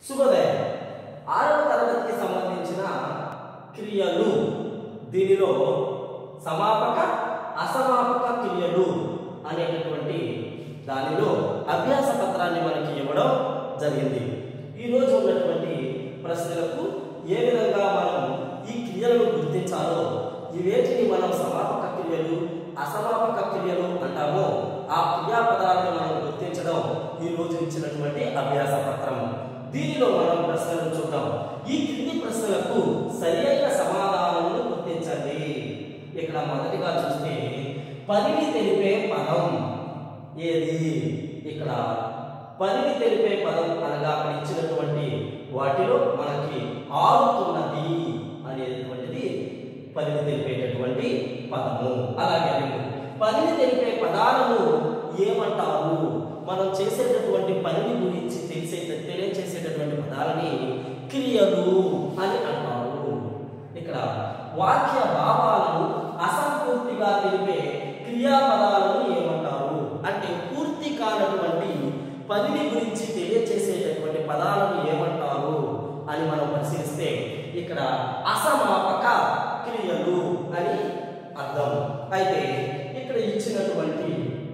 శుభోదయం ఆరవ తరగతికి సంబంధించిన క్రియలు దీనిలో సమాపక అసమాపక క్రియలు అనేటటువంటి దానిలో అభ్యాస పత్రాన్ని మనకి ఇవ్వడం జరిగింది ఈ రోజు ఉన్నటువంటి ప్రశ్నలకు ఏ విధంగా మనం ఈ క్రియలను గుర్తించాలో ఇవేటిని మనం సమాపక క్రియలు అసమాపక క్రియలు అంటామో ఆ క్రియాపదాలను మనం గుర్తించడం ఈ రోజు ఇచ్చినటువంటి అభ్యాస పత్రం దీనిలో మనం ప్రశ్నలను చూద్దాం ఈ క్రింది ప్రశ్నలకు సరియైన సమాధానాలను గుర్తించండి ఇక్కడ మొదటిగా చూస్తే పనిని తెలిపే పదం ఏది ఇక్కడ పనిని తెలిపే పదం అనగా అక్కడ ఇచ్చినటువంటి వాటిలో మనకి ఆడుతున్నది అనేటువంటిది పనిని తెలిపేటటువంటి పదము అలాగే రెండు పనిని తెలిపే పదాలను ఏమంటారు మనం చేసేటటువంటి పనిని గురించి తెలిసే తెలియచేసేటటువంటి పదాలని క్రియలు అని అంటారు ఇక్కడ వాక్య భావాలను అసంపూర్తిగా తెలిపే క్రియాపదాలను ఏమంటారు అంటే పూర్తి కానటువంటి పనిని గురించి తెలియచేసేటటువంటి పదాలను ఏమంటారు అని మనం పరిశీలిస్తే ఇక్కడ అసమాపక క్రియలు అని అర్థం అయితే ఇక్కడ ఇచ్చినటువంటి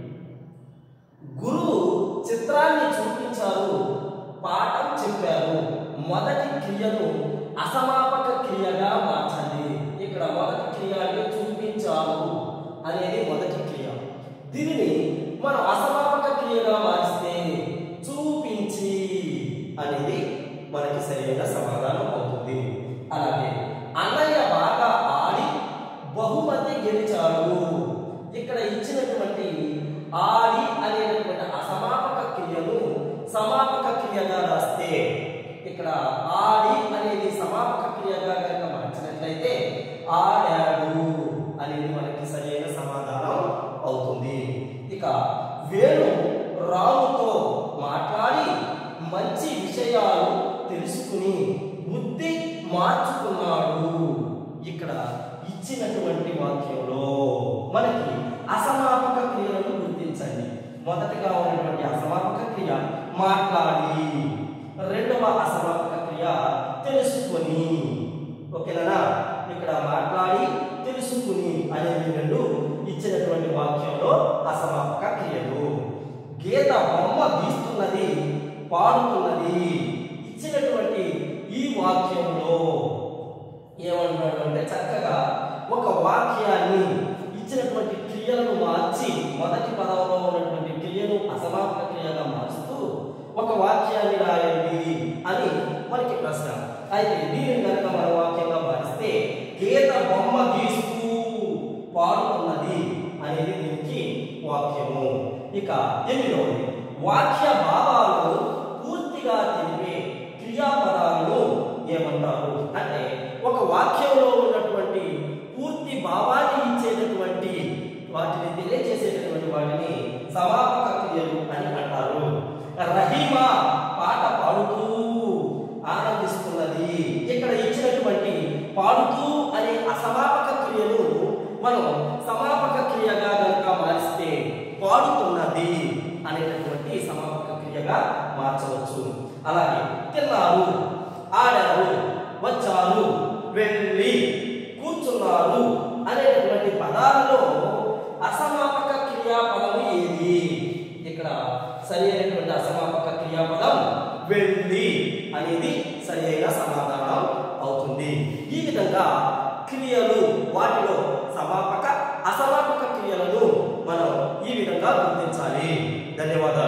గురువు చిత్రాన్ని చూపించారు పాఠం చెప్పారు మొదటి క్రియను అసమాపక క్రియగా మార్చండి ఇక్కడ మొదటి క్రియని చూపించారు అనేది మొదటి క్రియ దీనిని మనం అసమాపక క్రియగా మారిస్తే చూపించి అనేది మనకి సరైన సమాధానం అవుతుంది అలాగే అన్నయ్య బాగా ఆడి బహుమతి గెలిచాడు ఇక్కడ ఇచ్చినటువంటి ఆడి అనేటటువంటి అసమాపక క్రియను సమాపక క్రియగా రాస్తే ఇక్కడ ఆడి అనేది సమాపక క్రియగా కనుక మార్చినట్లయితే ఆడాడు అనేది మనకి సరైన సమాధానం అవుతుంది ఇక వేణు రాముతో మాట్లాడి మంచి విషయాలు తెలుసుకుని బుద్ధి మార్చుకున్నాడు ఇక్కడ ఇచ్చినటువంటి వాక్యంలో మనకి అసమాపక క్రియలను గుర్తించండి మొదటగా ఉన్నటువంటి అసమాపక క్రియ మాట్లాడి రెండవ అసమాపక క్రియ తెలుసుకొని ఓకేనా ఇక్కడ మాట్లాడి తెలుసుకుని అనేవి రెండు ఇచ్చినటువంటి వాక్యంలో అసమాపక క్రియలు గీత బొమ్మ గీస్తున్నది పాడుతున్నది ఇచ్చినటువంటి ఈ వాక్యంలో ఏమంటున్నాడు అంటే చక్కగా ఒక వాక్యాన్ని ఇచ్చినటువంటి క్రియలను మార్చి మొదటి పదంలో ఉన్నటువంటి క్రియను అసమాపక క్రియగా మారుస్తూ ఒక వాక్యాన్ని రాయండి అని మనకి ప్రశ్న అయితే దీనిని కనుక మన వాక్యంగా మారిస్తే గీత బొమ్మ గీస్తూ పాడుతున్నది అనేది దీనికి వాక్యము ఇక ఎనిమిదవది వాక్య భావాలను పూర్తిగా తెలిపే క్రియాపదాలను ఏమంటారు అంటే ఒక వాక్యంలో ఉన్నటువంటి పూర్తి భావాన్ని ఇచ్చేటటువంటి వాటిని తెలియజేసేటటువంటి వాటిని సమాపక క్రియలు అని అంటారు రహీమా పాట పాడుతూ ఆనందిస్తున్నది ఇక్కడ ఇచ్చినటువంటి పాడుతూ అనే అసమాపక క్రియను మనం సమాపక క్రియగా కనుక మారిస్తే పాడుతున్నది అనేటటువంటి సమాపక క్రియగా మార్చవచ్చు అలాగే తిన్నారు ఆడారు వచ్చారు వెళ్ళి కూర్చున్నారు అనేటటువంటి పదాలలో అసమాపక క్రియాపదము ఏది ఇక్కడ సరి అయినటువంటి అసమాపక క్రియాపదం వెళ్ళి అనేది సరి అయిన సమాధానం అవుతుంది ఈ విధంగా క్రియలు వాటిలో సమాపక అసమాపక క్రియలను మనం ఈ విధంగా గుర్తించాలి ధన్యవాదాలు